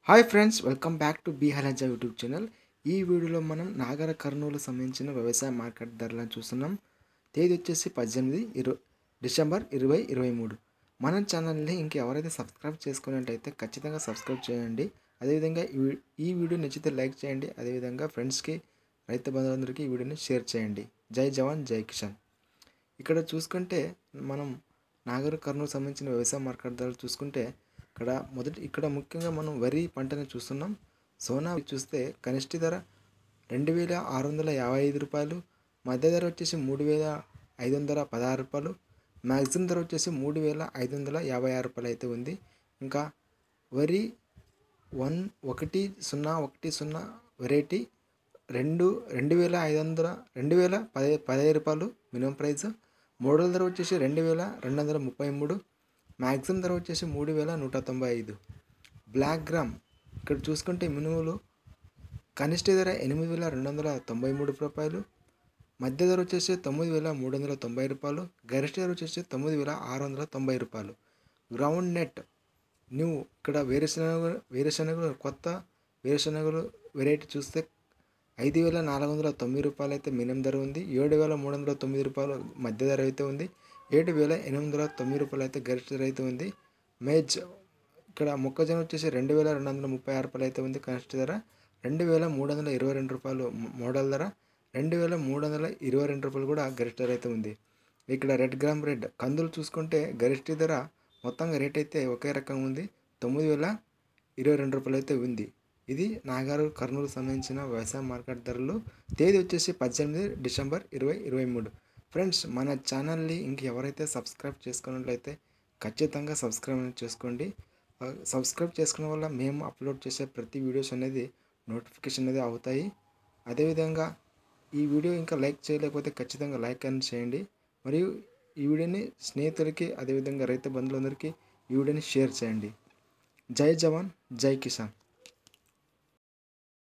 hi friends welcome back to బీ హలజ YouTube channel ఈ వీడియోలో మనం నాగర కర్నూలు సంబంధించిన వ్యవసాయ మార్కెట్ ధరలను చూస్తున్నాం తేదీ వచ్చేసి పద్దెనిమిది ఇరవై డిసెంబర్ ఇరవై ఇరవై మూడు మన ఛానల్ని ఇంకెవరైతే సబ్స్క్రైబ్ చేసుకున్నట్టయితే ఖచ్చితంగా సబ్స్క్రైబ్ చేయండి అదేవిధంగా ఈ వీ- ఈ వీడియో నచ్చితే లైక్ చేయండి అదేవిధంగా ఫ్రెండ్స్కి రైతు బంధువులందరికీ ఈ వీడియోని షేర్ చేయండి జై జవాన్ జై కిసాన్ ఇక్కడ చూసుకుంటే మనం నాగర్ కర్నూలు సంబంధించిన వ్యవసాయ మార్కెట్ ధరలు చూసుకుంటే ఇక్కడ మొదటి ఇక్కడ ముఖ్యంగా మనం వరి పంటని చూస్తున్నాం సోనా చూస్తే కనిష్ట ధర రెండు వేల ఆరు వందల యాభై ఐదు రూపాయలు మధ్య ధర వచ్చేసి మూడు వేల ఐదు వందల పదహారు రూపాయలు మ్యాక్సిమం ధర వచ్చేసి మూడు వేల ఐదు వందల యాభై ఆరు రూపాయలు అయితే ఉంది ఇంకా వరి వన్ ఒకటి సున్నా ఒకటి సున్నా వెరైటీ రెండు రెండు వేల ఐదు వందల రెండు వేల పది పదిహేను రూపాయలు మినిమం ప్రైస్ మోడల్ ధర వచ్చేసి రెండు వేల రెండు వందల ముప్పై మూడు మ్యాక్సిమం ధర వచ్చేసి మూడు వేల నూట తొంభై ఐదు బ్లాక్ గ్రామ్ ఇక్కడ చూసుకుంటే మినుములు కనిష్ట ధర ఎనిమిది వేల రెండు వందల తొంభై మూడు రూపాయలు మధ్య ధర వచ్చేసి తొమ్మిది వేల మూడు వందల తొంభై రూపాయలు గరిష్ట ధర వచ్చేసి తొమ్మిది వేల ఆరు వందల తొంభై రూపాయలు గ్రౌండ్ నెట్ న్యూ ఇక్కడ వేరుశనగ వేరుశనగలు కొత్త వేరుశనగలు వెరైటీ చూస్తే ఐదు వేల నాలుగు వందల తొమ్మిది రూపాయలు అయితే మినిమం ధర ఉంది ఏడు వేల మూడు వందల తొమ్మిది రూపాయలు మధ్య ధర అయితే ఉంది ఏడు వేల ఎనిమిది వందల తొమ్మిది రూపాయలు అయితే గరిష్ట ధర అయితే ఉంది మేజ్ ఇక్కడ మొక్కజొన్న వచ్చేసి రెండు వేల రెండు వందల ముప్పై ఆరు రూపాయలు అయితే ఉంది కనిష్ట ధర రెండు వేల మూడు వందల ఇరవై రెండు రూపాయలు మో- మోడల్ ధర రెండు వేల మూడు వందల ఇరవై రెండు రూపాయలు కూడా గరిష్ట ధర అయితే ఉంది ఇక్కడ రెడ్ గ్రామ్ రెడ్ కందులు చూసుకుంటే గరిష్ట ధర మొత్తంగా రేట్ అయితే ఒకే రకంగా ఉంది తొమ్మిది వేల ఇరవై రెండు రూపాయలు అయితే ఉంది ఇది నాగారు కర్నూలు సంబంధించిన వ్యవసాయ మార్కెట్ ధరలు తేదీ వచ్చేసి పద్దెనిమిది డిసెంబర్ ఇరవై ఇరవై మూడు ఫ్రెండ్స్ మన ఛానల్ని ఇంక ఎవరైతే సబ్స్క్రైబ్ చేసుకున్నట్లయితే ఖచ్చితంగా సబ్స్క్రైబ్ అనేది చేసుకోండి ఆ, సబ్స్క్రైబ్ చేసుకున్న వల్ల మేము అప్లోడ్ చేసే ప్రతి వీడియోస్ అనేది నోటిఫికేషన్ అనేది అవుతాయి అదేవిధంగా ఈ వీడియో ఇంకా లైక్ చేయలేకపోతే ఖచ్చితంగా లైక్ అని చేయండి మరియు ఈ వీడియోని స్నేహితులకి అదేవిధంగా రైతు బంధువులందరికీ ఈ వీడియోని షేర్ చేయండి జై జవాన్ జై కిసాన్